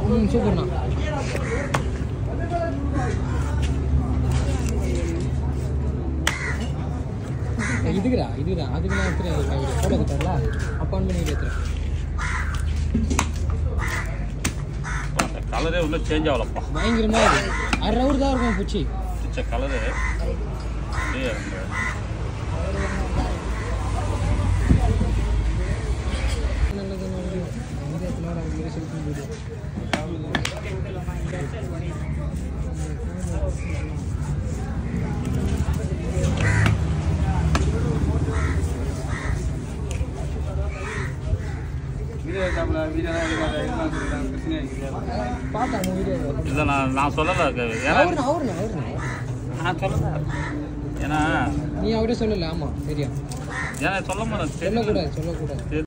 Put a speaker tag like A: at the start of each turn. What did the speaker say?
A: ம் சூப்பர்ண்ணா இதுக்குடா இதுக்குடா அதுக்கு நான் எடுத்துறேன் ஃபோட்டோ கொடுத்தாருல அப்போ ஆன் பண்ணி எடுத்துறேன்
B: அந்த கலரே இன்னும் சேஞ்ச் ஆகலப்பா
A: பயங்கரமா இருக்கு அரை ஹவர் தான் இருக்கும் பூச்சி
B: பிடிச்ச கலரு அப்படியே அந்த
A: நல்லது நல்லது இந்த இடத்துல ஒரு அவங்க செல்ஃபி வீடியோ பார்த்தாங்க வீடியோ
B: இல்லை நான் நான் சொல்லலை ஏன்னா
A: அவருண்ணா அவருண்ணா அவருண்ணா
B: நான் சொல்லலை ஏன்னா
A: நீ அவரே சொல்லல ஆமா தெரியும்
B: ஏன்னா சொல்ல மாட்டேன்
A: சொல்லக்கூடாது சொல்லக்கூடாது